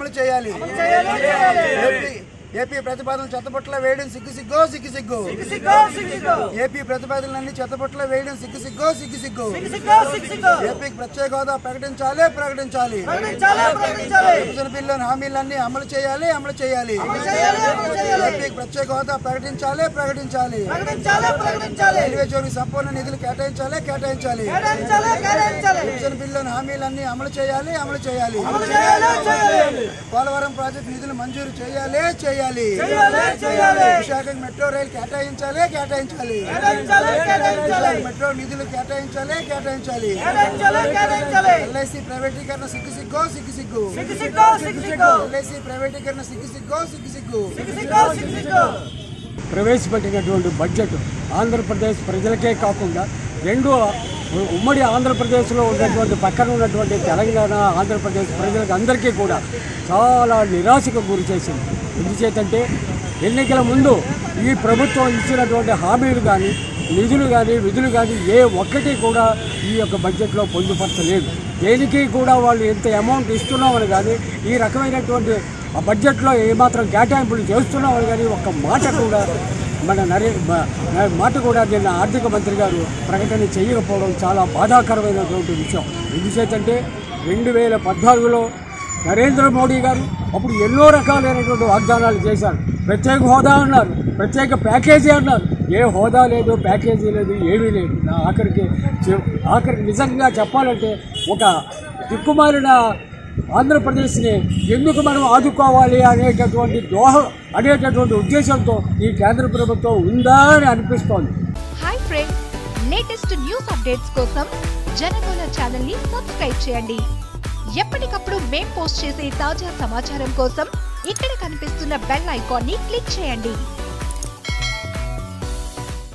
అమలు చేయాలి AP AP ప్రతిపాదనలు చెత్తబుట్టలో వేయడం సిగ్గు సిగ్గో సిగ్గు సిగ్గు ఏపీ ప్రతిపాదనలన్నీ చెత్తబుట్టలో వేయడం సిగ్గు సిగ్గో సిగ్గు సిగ్గు ఏపీకి ప్రత్యేక హోదా ప్రకటించాలి ప్రకటించాలి విభజన బిల్లుని హామీలన్నీ అమలు చేయాలి అమలు చేయాలి ఏపీకి ప్రత్యేక హోదా ప్రకటించాలి ప్రకటించాలి రైల్వే జోన్కి సంపూర్ణ నిధులు కేటాయించాలి కేటాయించాలి విభజన బిల్లుని హామీలన్నీ అమలు చేయాలి అమలు చేయాలి పోలవరం ప్రాజెక్టు నిధులు మంజూరు చేయాలి చేయాలి విశాఖ మెట్రో రైలు కేటాయించాలి కేటాయించాలి విశాఖ మెట్రో నిధులు కేటాయించాలి కేటాయించాలి ఎల్ఐసి ప్రైవేటీకరణ సిగ్గు సిగ్గో సిగ్గు సిగ్గు ఎల్ఐసి ప్రైవేటీకరణ సిగ్గు సిగ్గో సిగ్గు సిగ్గు ప్రవేశపెట్టినటువంటి బడ్జెట్ ఆంధ్రప్రదేశ్ ప్రజలకే కాకుండా రెండు ఉమ్మడి ఆంధ్రప్రదేశ్లో ఉన్నటువంటి పక్కన ఉన్నటువంటి తెలంగాణ ఆంధ్రప్రదేశ్ ప్రజలకు అందరికీ కూడా చాలా నిరాశకు గురి చేసింది ఎందుచేతంటే ఎన్నికల ముందు ఈ ప్రభుత్వం ఇచ్చినటువంటి హామీలు కానీ నిధులు కానీ విధులు కానీ ఏ ఒక్కటి కూడా ఈ యొక్క బడ్జెట్లో పొందుపరచలేదు దేనికి కూడా వాళ్ళు ఎంత అమౌంట్ ఇస్తున్నామని కానీ ఈ రకమైనటువంటి ఆ బడ్జెట్లో ఏమాత్రం కేటాయింపులు చేస్తున్నామని కానీ ఒక్క మాట కూడా మన నరే మ- న- మాట కూడా నిన్న ఆర్థిక మంత్రి గారు ప్రకటన చేయకపోవడం చాలా బాధాకరమైనటువంటి విషయం ఎందుచేతంటే రెండు వేల పద్నాలుగులో నరేంద్ర మోడీ గారు అప్పుడు ఎన్నో రకాలైనటువంటి వాగ్దానాలు చేశారు ప్రత్యేక హోదా అన్నారు ప్రత్యేక ప్యాకేజీ అన్నారు ఏ హోదా లేదు ప్యాకేజీ లేదు ఏమీ లేదు నా ఆఖరికి చె- ఆఖరికి నిజంగా చెప్పాలంటే ఒక దిక్కుమాలిన ఆంధ్రప్రదేశ్ని ఎందుకు మనం ఆదుకోవాలి అనేటటువంటి దోహ అనేటటువంటి ఉద్దేశంతో ఈ కేంద్ర ప్రభుత్వం ఉందా అని అనిపిస్తోంది hi friends latest news updates కోసం జనగోళ ఛానల్ ని సబ్స్క్రైబ్ చేయండి ఎప్పటికప్పుడు మేం పోస్ట్ చేసే తాజా సమాచారం కోసం ఇక్కడ కనిపిస్తున్న బెల్ ఐకాన్ ని క్లిక్ చేయండి